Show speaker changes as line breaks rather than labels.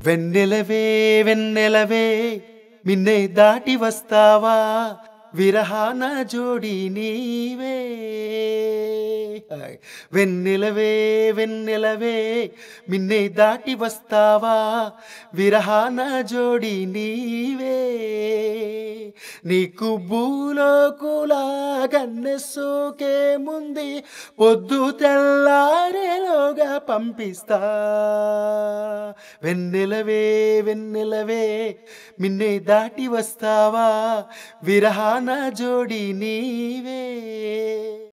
వెన్నెలవే వెన్నెలవే మిన్నే దాటి వస్తావా విరహాన జోడి నీవే హాయ్. వెన్నెలవే వెన్నెలవే మిన్నే దాటి వస్తావా విరహాన జోడి నీవే నీకు భూలోకులా గన్నె సోకే ముంది పొద్దు తెల్లారేలోగా పంపిస్తా వెన్నెలవే వెన్నెలవే మిన్నే దాటి వస్తావా విరహాన జోడి నీవే